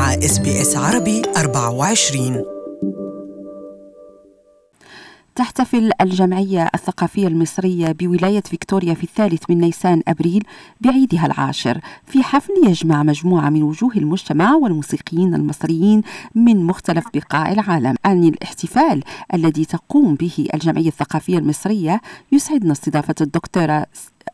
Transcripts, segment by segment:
مع اس بي اس عربي 24 تحتفل الجمعية الثقافية المصرية بولاية فيكتوريا في الثالث من نيسان أبريل بعيدها العاشر في حفل يجمع مجموعة من وجوه المجتمع والموسيقيين المصريين من مختلف بقاع العالم عن الاحتفال الذي تقوم به الجمعية الثقافية المصرية يسعدنا استضافة الدكتورة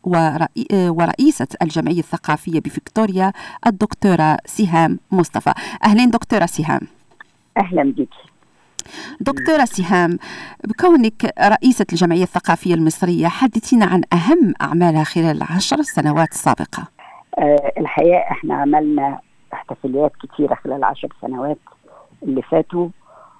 ورئيسة الجمعية الثقافية بفيكتوريا الدكتورة سهام مصطفى أهلا دكتورة سهام أهلا بك دكتورة سهام بكونك رئيسة الجمعية الثقافية المصرية حدثينا عن أهم أعمالها خلال العشر سنوات السابقة أه الحقيقة احنا عملنا احتفاليات كثيرة خلال العشر سنوات اللي فاتوا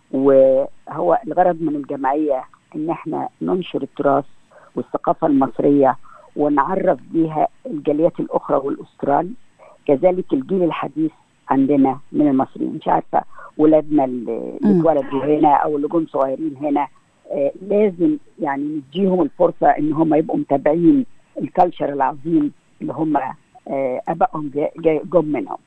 وهو الغرض من الجمعية ان احنا ننشر التراث والثقافة المصرية ونعرف بيها الجاليات الأخرى والأسترال كذلك الجيل الحديث عندنا من المصريين مش عارفة ولادنا اللي اتولدوا هنا أو اللي جم صغيرين هنا آه لازم يعني نديهم الفرصة إن هم يبقوا متابعين الكالتشر العظيم اللي هم آه أبائهم جم منهم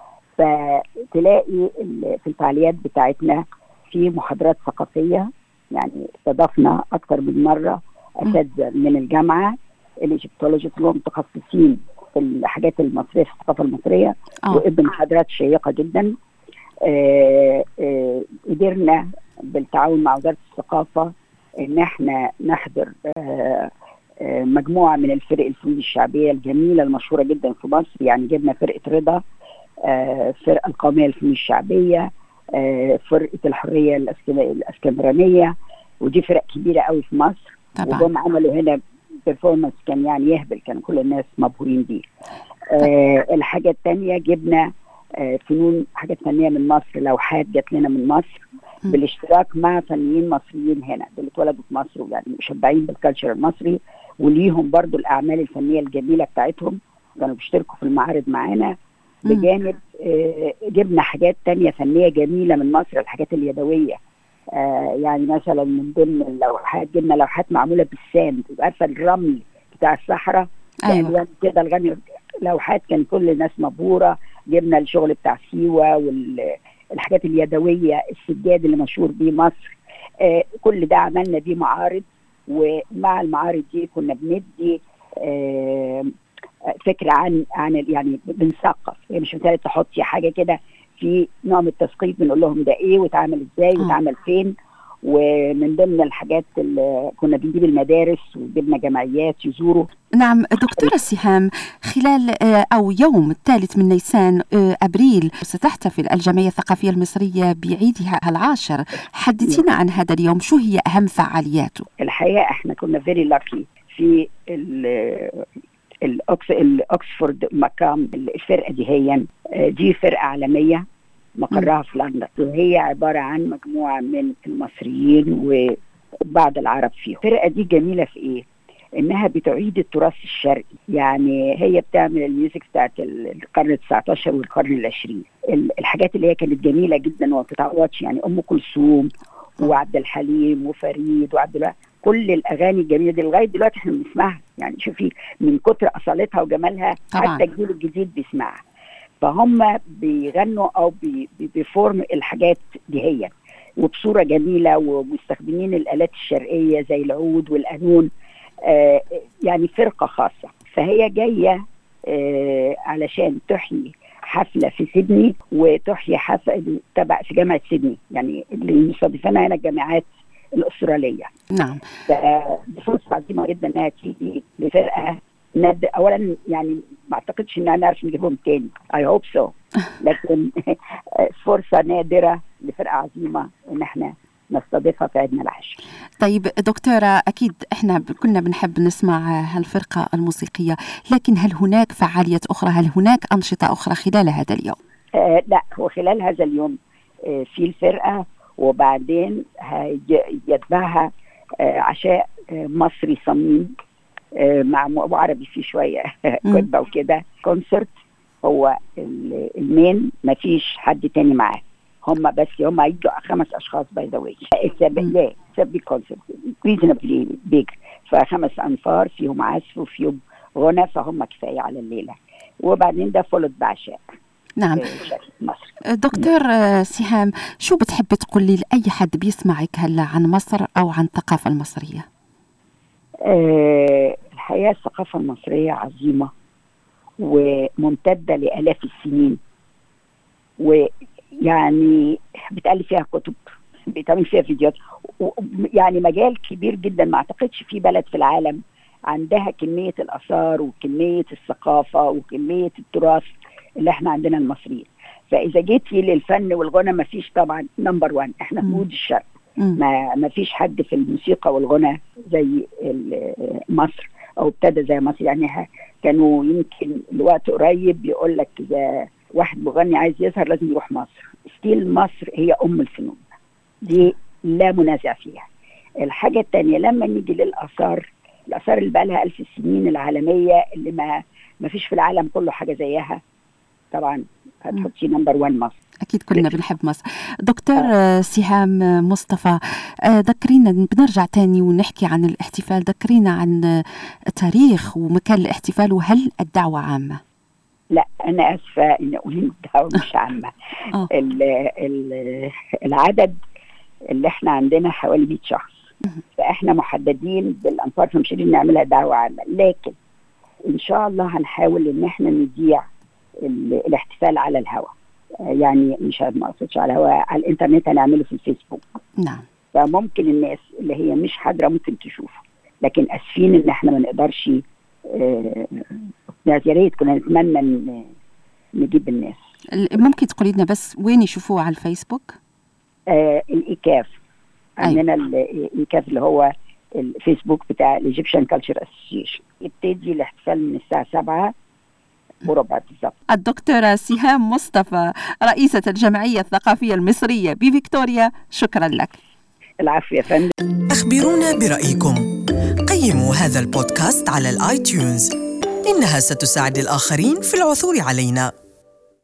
فتلاقي في الفعاليات بتاعتنا في محاضرات ثقافية يعني استضفنا أكثر من مرة أساتذة من الجامعة الايجيبتولوجيست اللي هم متخصصين في الحاجات المصريه في الثقافه المصريه وابن محاضرات شيقه جدا آآ آآ قدرنا بالتعاون مع وزاره الثقافه ان احنا نحضر آآ مجموعه من الفرق الفنون الشعبيه الجميله المشهوره جدا في مصر يعني جبنا فرقه رضا الفرقه القوميه للفنون الشعبيه فرقه الحريه الاسكندرانيه ودي فرق كبيره قوي في مصر طبعا وجم عملوا هنا بيرفورمانس كان يعني يهبل كان كل الناس مبهورين بيه آه الحاجه الثانيه جبنا آه فنون حاجات فنيه من مصر لوحات جات لنا من مصر م. بالاشتراك مع فنيين مصريين هنا اللي اتولدوا في مصر يعني مشبعين بالكالتشر المصري وليهم برضو الاعمال الفنيه الجميله بتاعتهم كانوا بيشتركوا في المعارض معانا بجانب آه جبنا حاجات تانية فنيه جميله من مصر الحاجات اليدويه آه يعني مثلا من ضمن اللوحات جبنا لوحات معموله بالساند عارفه الرمل بتاع الصحراء أيوة. كده الغني لوحات كان كل الناس مبهوره جبنا الشغل بتاع سيوه والحاجات اليدويه السجاد اللي مشهور بيه مصر آه كل ده عملنا بيه معارض ومع المعارض دي كنا بندي آه فكره عن عن يعني بنثقف يعني مش مثلا تحطي حاجه كده في نوع من التثقيف بنقول لهم ده ايه واتعمل ازاي واتعمل فين ومن ضمن الحاجات اللي كنا بنجيب المدارس وجبنا جمعيات يزوروا نعم دكتورة سهام خلال أو يوم الثالث من نيسان أبريل ستحتفل الجمعية الثقافية المصرية بعيدها العاشر حدثينا عن هذا اليوم شو هي أهم فعالياته الحقيقة احنا كنا فيري لاكي في الأكس الاكسفورد مقام الفرقه دي هي دي فرقه عالميه مقرها في لندن وهي عباره عن مجموعه من المصريين وبعض العرب فيهم الفرقه دي جميله في ايه انها بتعيد التراث الشرقي يعني هي بتعمل الميوزك بتاعت القرن ال 19 والقرن العشرين الحاجات اللي هي كانت جميله جدا وما بتتعوضش يعني ام كلثوم وعبد الحليم وفريد وعبد الوهاب كل الاغاني الجميله دي لغايه دلوقتي احنا بنسمعها يعني شوفي من كتر اصالتها وجمالها طبعا. حتى الجيل الجديد بيسمعها فهم بيغنوا او بي بيفورم الحاجات دي هي وبصوره جميله ومستخدمين الالات الشرقيه زي العود والقانون آه يعني فرقه خاصه فهي جايه آه علشان تحيي حفله في سيدني وتحيي حفله تبع في جامعه سيدني يعني اللي مستضيفانا هنا الجامعات الاستراليه نعم فرصه عظيمه جدا انها تيجي لفرقه ند اولا يعني ما اعتقدش ان نعرف نجيبهم تاني اي هوب سو لكن فرصه نادره لفرقه عظيمه ان احنا نستضيفها في عيدنا العاشر طيب دكتورة أكيد إحنا كلنا بنحب نسمع هالفرقة الموسيقية لكن هل هناك فعاليات أخرى هل هناك أنشطة أخرى خلال هذا اليوم آه لا هو خلال هذا اليوم آه في الفرقة وبعدين يتبعها آه عشاء آه مصري صميم آه مع وعربي فيه شويه كتبه وكده كونسرت هو المين ما فيش حد تاني معاه هم بس هم هيجوا خمس اشخاص باي ذا واي لا سبي كونسرت ريزونبلي بيج فخمس انفار فيهم عزف وفيهم غنى فهم كفايه على الليله وبعدين ده فولد بعشاء نعم مصر دكتور آه، سهام شو بتحب تقولي لأي حد بيسمعك هلا عن مصر أو عن الثقافة المصرية؟ آه الحقيقه الثقافه المصريه عظيمه وممتده لالاف السنين ويعني بتالف فيها كتب بيتعمل فيها فيديوهات و- يعني مجال كبير جدا ما اعتقدش في بلد في العالم عندها كميه الاثار وكميه الثقافه وكميه التراث اللي احنا عندنا المصريين فاذا جيتي للفن والغنى ما فيش طبعا نمبر 1 احنا في مم. مود الشرق مم. ما ما فيش حد في الموسيقى والغنى زي ال- مصر او ابتدى زي مصر يعني ه- كانوا يمكن الوقت قريب يقول لك اذا واحد مغني عايز يظهر لازم يروح مصر ستيل مصر هي ام الفنون دي لا منازع فيها الحاجه الثانيه لما نيجي للاثار الاثار اللي بقى لها الف سنين العالميه اللي ما ما فيش في العالم كله حاجه زيها طبعا هتحطي نمبر 1 مصر أكيد كلنا بنحب مصر دكتور آه، سهام آه، مصطفى آه، ذكرينا بنرجع تاني ونحكي عن الاحتفال ذكرينا عن آه، تاريخ ومكان الاحتفال وهل الدعوة عامة لا انا اسفه ان اقول ان الدعوه مش عامه آه. ال ال العدد اللي احنا عندنا حوالي 100 شخص فاحنا محددين بالانفار فمش قادرين نعملها دعوه عامه لكن ان شاء الله هنحاول ان احنا نذيع ال- الاحتفال على الهواء آه، يعني مش ما اقصدش على الهواء على الانترنت هنعمله في الفيسبوك نعم فممكن الناس اللي هي مش حاضره ممكن تشوفه لكن اسفين ان احنا ما نقدرش آه، يا ريت كنا نتمنى ان نجيب الناس ال- ممكن تقولي لنا بس وين يشوفوه على الفيسبوك آه الايكاف أيوة. عندنا الايكاف اللي هو الفيسبوك بتاع الايجيبشن كلتشر اسوسيشن يبتدي الاحتفال من الساعه 7 وربع بالظبط الدكتورة سهام مصطفى رئيسة الجمعية الثقافية المصرية بفيكتوريا شكرا لك العفو يا فندم أخبرونا برأيكم قيموا هذا البودكاست على الآيتيونز إنها ستساعد الآخرين في العثور علينا